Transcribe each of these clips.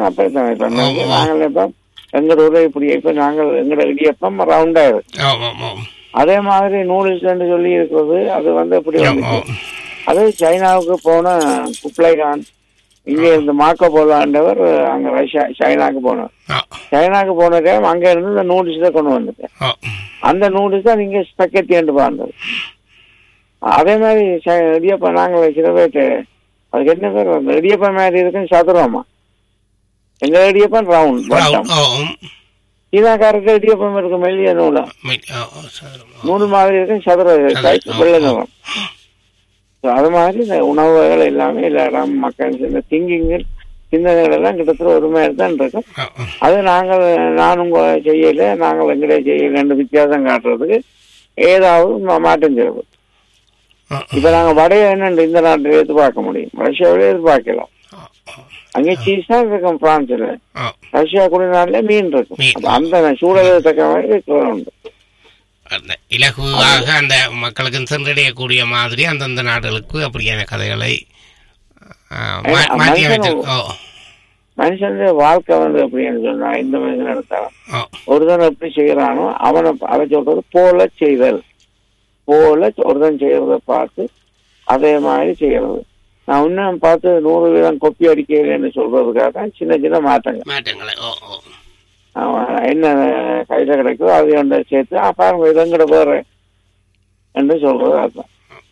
இடியப்பம் அப்படி தான் இப்ப நாங்க- நாங்கள் இப்ப எங்க ஊர்ல இப்படி இப்ப நாங்கள் எங்கட இடியப்பம் ரவுண்டா இருக்கு ஓ ஓ ஓ அதே மாதிரி நூடுல்ஸ் சொல்லி இருக்கிறது அது வந்து எப்படி ஓ, வந்துச்சு ஓ. அது சைனாவுக்கு போன குப்ளைகான் இங்க இருந்து மாக்கோ போலாண்டவர் அங்க ரஷ்யா சைனாக்கு போனார் ஓ சைனாக்கு போன டைம் அங்க இருந்து இந்த நூடுல்ஸ் தான் கொண்டு வந்துட்டேன் ஓ அந்த நூடுல்ஸ் தான் நீங்க ஸ்பெக்கெட்டின்னு பாண்டது அதே மாதிரி ச- இடியப்பம் நாங்கள் சில பேர்ட்டு அதுக்கு என்ன பேர் வந்து இடியப்பம் மாதிரி இருக்குன்னு சதுரமா எங்க இடியப்பம் ரவுண்ட் ரவுண்ட் ஓ ம். சீனாக்காரருக்கு இடியப்பம் இருக்கு மெல்லிய நூலா மீ- ஓ ஓ சரி ஓ. நூல் மாதிரி இருக்கும் சதுர size, வெள்ளை நிறம் So, அது மாதிரி இந்த உணவுகள் எல்லாமே எல்லா இடம் மக்கள் இந்த திங்கிங் சிந்தனைகள் எல்லாம் கிட்டத்தட்ட ஒரு மாதிரி தான் இருக்கும் ஓ ஓ. அது நாங்கள் நான் உங்க செய்யல நாங்கள் எங்கடைய செய்யல ரெண்டு வித்தியாசம் காட்டுறதுக்கு ஏதாவது மா- மாற்றம் செய்வது ஓ, இப்ப நாங்க வடைய என்னன்னு இந்த நாட்டில் எதிர்பார்க்க முடியும் ரஷ்யாவில எதிர்பார்க்கலாம் ஓ, ஓ. அங்கே சீஸ் தான் இருக்கும் பிரான்ஸ்ல ஓ. ரஷ்யா குடிநாட்டுல மீன் இருக்கும் மீன். அப்ப அந்த சூழலுக்கு தக்க மாதிரி இருக்கிறது உண்டு அந்த இலகுவாக அந்த மக்களுக்கு சென்றடையக்கூடிய மாதிரி அந்தந்த நாடுகளுக்கு அப்படியான கதைகளை ஆ, மா- ஏன்னா, மாற்றி மனுஷன் அமைச்சு ஓ மனுஷனுடைய வாழ்க்கை வந்து அப்படின்னு சொன்னா இந்த மனுஷன் எடுத்தாலும் ஓ ஒருத்தன் எப்படி செய்யறானோ அவனை அதை சொல்றது போல செய்தல் போல ஒருத்தன் செய்யறத பார்த்து அதே மாதிரி செய்யறது நான் இன்னும் பார்த்து நூறு வீதம் கொப்பி அடிக்கலைன்னு சொல்றதுக்காக தான் சின்ன சின்ன மாற்றங்கள் மாற்றங்களை ஓ ஓ அவன் என்ன கையில கிடைக்குதோ அதை ஒன்றை சேர்த்து "ஆ, பாருங்க இதங்கிட்ட வேற என்று சொல்றது அதுதான்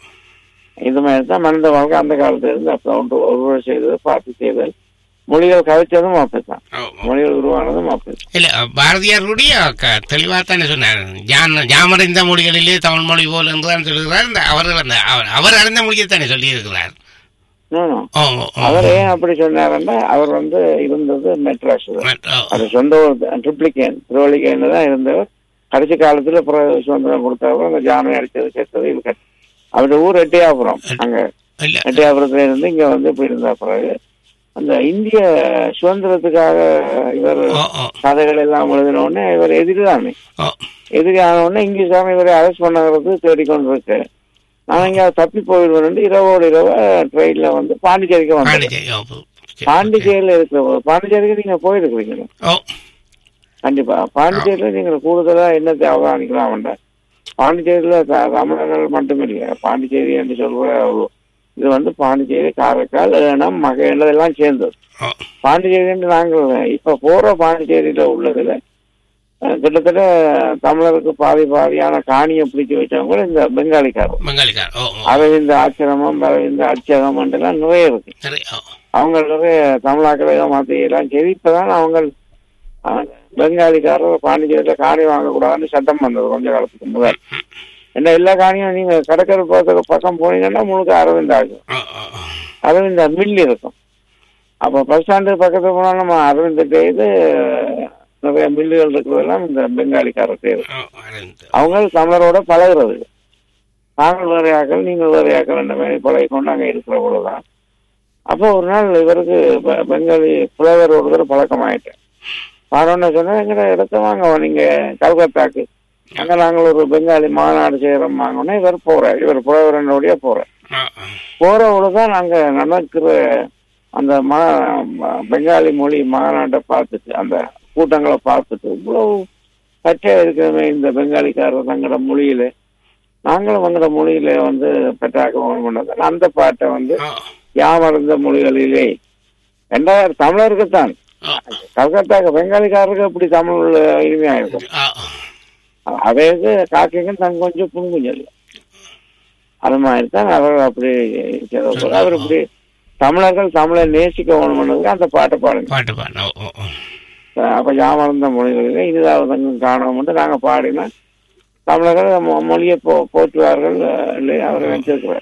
இது மாதிரி தான் மனித வாழ்க்கை அந்த காலத்துல இருந்து அப்ப ஒன்று ஒருவர் செய்தது பார்த்து செய்தல் மொழிகள் கதைச்சதும் அப்படித்தான் ஓ ஓ. மொழிகள் உருவானதும் அப்படித்தான் இல்ல பாரதியாருடைய க- தெளிவா தானே சொன்னார் ஜான் ஜாமறிந்த மொழிகளிலே தமிழ் மொழி போல் என்றுதான் சொல்லுகிறார் இந்த அவர்கள் அந்த அவர் அவர் அறிந்த மொழியை தானே சொல்லி இருக்கிறார் No, no. ஓ ஓ, ஓ. அவர் ஏன் அப்படி சொன்னாருன்னா அவர் வந்து இருந்தது மெட்ராஸ் மற்ற- ஓ, அது சொந்த ட்ரிப்ளிகேன் திருவள்ளிக்கேன் தான் இருந்தவர் கடைசி காலத்துல பிறகு சுதந்திரம் கொடுத்தவர் அந்த ஜாமி அடிச்சது சேர்த்தது இது கட் அவருடைய ஊர் எட்டியாபுரம் அங்க இல்ல எட்டியாபுரத்துல இருந்து இங்க வந்து இப்படி இருந்த பிறகு அந்த இந்திய சுதந்திரத்துக்காக இவர் ஓ ஓ கதைகள் எல்லாம் எழுதின உடனே இவர் எதிரிதானே ஓ எதிரியான உடனே இங்கிலீஷாம இவரை அரெஸ்ட் பண்ணுறது தேடிக்கொண்டு இருக்கு நான் இங்க தப்பி போயிடுவேன் இரவோடு இரவு ட்ரெயின்ல வந்து பாண்டிச்சேரிக்கு வந்தேன் பாண்டிச்சேரி ஓ பு- சரி. பாண்டிச்சேரியில இருக்கிற போது பாண்டிச்சேரிக்கு நீங்க போயிருக்கிறீங்க ஓ கண்டிப்பா பாண்டிச்சேரியில நீங்க கூடுதலா என்னத்தை அவதானிக்கலாம் வேண்டாம் பாண்டிச்சேரியில த- தமிழர்கள் மட்டுமில்லை பாண்டிச்சேரி என்று சொல்ற ஒரு- இது வந்து பாண்டிச்சேரி காரைக்கால் ஏனம் மகையில எல்லாம் சேர்ந்தது ஓ பாண்டிச்சேரி என்று நாங்கள் இப்ப போற பாண்டிச்சேரியில உள்ளதுல அஹ், கிட்டத்தட்ட தமிழருக்கு பாதி பாதியான காணியை பிடிச்சு வச்சவங்க கூட இந்த பெங்காலிக்காரர் பெங்காலிக்கார் ஓ ஓ அரவிந்த ஆசிரமம் அரவிந்த அச்சகம் எல்லாம் நிறைய இருக்கு சரி ஓ அவங்க நிறைய தமிழாக்களை மாத்தி எல்லாம் சரி இப்பதான் அவங்க அஹ், பெங்காலிக்காரர் பாண்டிச்சேரியில காணி வாங்கக்கூடாதுன்னு சட்டம் வந்தது கொஞ்ச காலத்துக்கு முதல் என்ன எல்லா காணியும் நீங்க கடற்கரை பக்கத்துக்கு பக்கம் போனீங்கன்னா முழுக்க அரவிந்த் ஆகும் ஓ ஓ ஓ. அரவிந்த மில் இருக்கும் அப்போ பஸ் ஸ்டாண்டு பக்கத்துல போனா நம்ம அரவிந்த் இது நிறைய மில்லுகள் இருக்கிறதெல்லாம் இந்த பெங்காலிக்காரர் செய்யுது ஓ அறிந்து. அவங்க தமிழரோட பழகுறது நாங்கள் வேற ஆக்கள் நீங்கள் வேற ஆக்கள் என்ற மாதிரி பழகி கொண்டு அங்கே இருக்கிற போலதான் அப்போ ஒரு நாள் இவருக்கு பெ- பெங்காலி புலவர் ஒருத்தர் பழக்கமாயிட்டேன் பாரோன்னு சொன்னா எங்கட இடத்த வாங்க நீங்க கல்கத்தாக்கு அங்க நாங்கள் ஒரு பெங்காலி மாநாடு செய்யறோம் வாங்கினோன்னா இவர் போறார் இவர் புலவரனுடைய போறார் ஓ ஓ. போறவங்க தான் நாங்க நடக்கிற அந்த மா ம- பெங்காலி மொழி மாநாட்டை பார்த்துட்டு அந்த கூட்டங்களை பார்த்துட்டு இவ்வளவு பச்சை இருக்கிற இந்த பெங்காலிக்காரர் தங்களோட மொழியில நாங்களும் எங்களோட மொழியில வந்து பெற்றாக்க பண்ணது அந்த பாட்டை வந்து ஓ யாமறந்த மொழிகளிலே ரெண்டாயிரம் தமிழருக்கு தான் ஓ கல்கத்தாக்கு பெங்காலிக்காரருக்கு எப்படி தமிழ் இனிமையா இருக்கும் ஓ அவைக்கு காக்கைங்க தங்க கொஞ்சம் புண்குஞ்சல் அது மாதிரி தான் அவர் அப்படி செய்தவர். அவர் இப்படி தமிழர்கள் தமிழை நேசிக்க வேணும்னதுக்கு அந்த பாட்டை பாடுங்க பாட்டு பாடு ஓ ஓ ஓ. அப்ப யாமறந்த மொழிகளில் இனிதாவது காணோம்னு நாங்க பாடினா தமிழர்கள் மொ- மொழியை போ போற்றுவார்கள் அஹ், இல்லையா அவர் நினைச்சிருக்கிறார்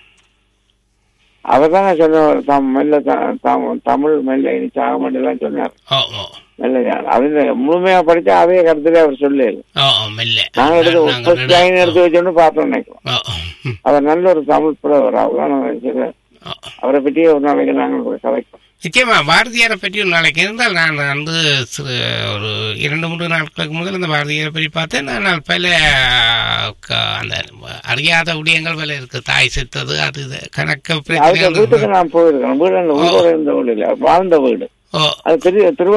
அவர் தானே சொன்னவர் தம் மெல்ல த- தம்- தமிழ் மெல்ல இனி சாகமண்டெல்லாம் சொன்னார் ஓ ஓ மெல்ல அது முழுமையா படிச்சா அதே கருத்துல அவர் சொல்லல ஓ ஓ மெல்ல நாங்க எடுத்து நாங்க ஃபர்ஸ்ட் லைன் எடுத்து வச்சோன்னு பார்த்தோம் நினைக்கிறோம் ஓ ஓ. ம். அவர் நல்ல ஒரு தமிழ் புலவர் அவ்வளோ நான் நினைச்சிருக்கேன் ஓ. அவரை பற்றியே ஒரு நாளைக்கு நாங்கள் ஒரு கதைப்போம் நிச்சயமா பாரதியாரை பற்றி ஒரு நாளைக்கு இருந்தால் நான் வந்து சிறு ஒரு இரண்டு மூன்று நாட்களுக்கு முதல் அந்த பாரதியாரை பற்றி பார்த்தேன் ஆனால் பல க- அந்த அறியாத விடயங்கள் பல இருக்கு தாய் செத்தது அது இது கணக்கு அதுக்கு வீட்டுக்கு பிரச்சனைகள் நான் போயிருக்கேன் வீடு அந்த ஊரோட இருந்த வீடு இல்லை வாழ்ந்த வீடு ஓ அது பெரிய திருவ